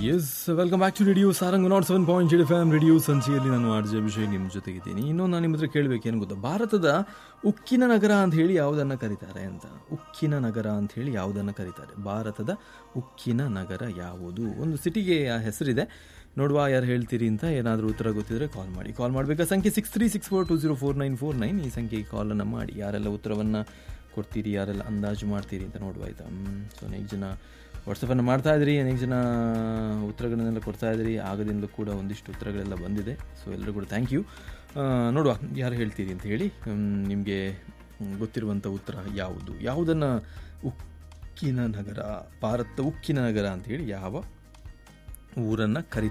S welcome back to radio Sarang nought seven point zero FM radio ಸಂಚಿಯಲ್ಲಿ ನಾನು R J Abhishek ನಿಮ್ಮ ಜೊತೆಗಿದ್ದೀನಿ ಇನ್ನೊಂದು ನಾನು ನಿಮ್ಮ ಹತ್ರ ಕೇಳಬೇಕೇನು ಗೊತ್ತಾ ಭಾರತದ ಉಕ್ಕಿನ ನಗರ ಅಂತ ಹೇಳಿ ಯಾವುದನ್ನು ಕರೀತಾರೆ ಅಂತ ಉಕ್ಕಿನ ನಗರ ಅಂತ ಹೇಳಿ ಯಾವುದನ್ನು ಕರೀತಾರೆ ಭಾರತದ ಉಕ್ಕಿನ ನಗರ ಯಾವುದು ಒಂದು ಸಿಟಿಗೆ ಆ ಹೆಸರಿದೆ ನೋಡುವ ಯಾರು ಹೇಳ್ತೀರಿ ಅಂತ ಏನಾದರೂ ಉತ್ತರ ಗೊತ್ತಿದ್ರೆ ಕಾಲ್ ಮಾಡಿ ಕಾಲ್ ಮಾಡಬೇಕಾ ಸಂಖ್ಯೆ six three six four two zero four nine four nine ಈ ಸಂಖ್ಯೆಗೆ ಕಾಲನ್ನು ಮಾಡಿ ಯಾರೆಲ್ಲ ಉತ್ತರವನ್ನು ಕೊಡ್ತೀರಿ ಯಾರೆಲ್ಲ ಅಂದಾಜು ಮಾಡ್ತೀರಿ ಅಂತ ನೋಡುವ ಆಯಿತಾ ಸೊ ಅನೇಕ ಜನ ವಾಟ್ಸಪ್ಪನ್ನು ಮಾಡ್ತಾ ಇದ್ರಿ ಅನೇಕ ಜನ ಉತ್ತರಗಳನ್ನೆಲ್ಲ ಕೊಡ್ತಾ ಇದ್ರಿ ಆಗದಿಂದಲೂ ಕೂಡ ಒಂದಿಷ್ಟು ಉತ್ತರಗಳೆಲ್ಲ ಬಂದಿದೆ ಸೊ ಎಲ್ಲರೂ ಕೂಡ ಥ್ಯಾಂಕ್ ಯು ನೋಡುವ ಯಾರು ಹೇಳ್ತೀರಿ ಅಂತ ಹೇಳಿ ನಿಮಗೆ ಗೊತ್ತಿರುವಂಥ ಉತ್ತರ ಯಾವುದು ಯಾವುದನ್ನು ಉಕ್ಕಿನ ನಗರ ಭಾರತ ಉಕ್ಕಿನ ನಗರ ಅಂತ ಹೇಳಿ ಯಾವ ಊರನ್ನು ಕರಿ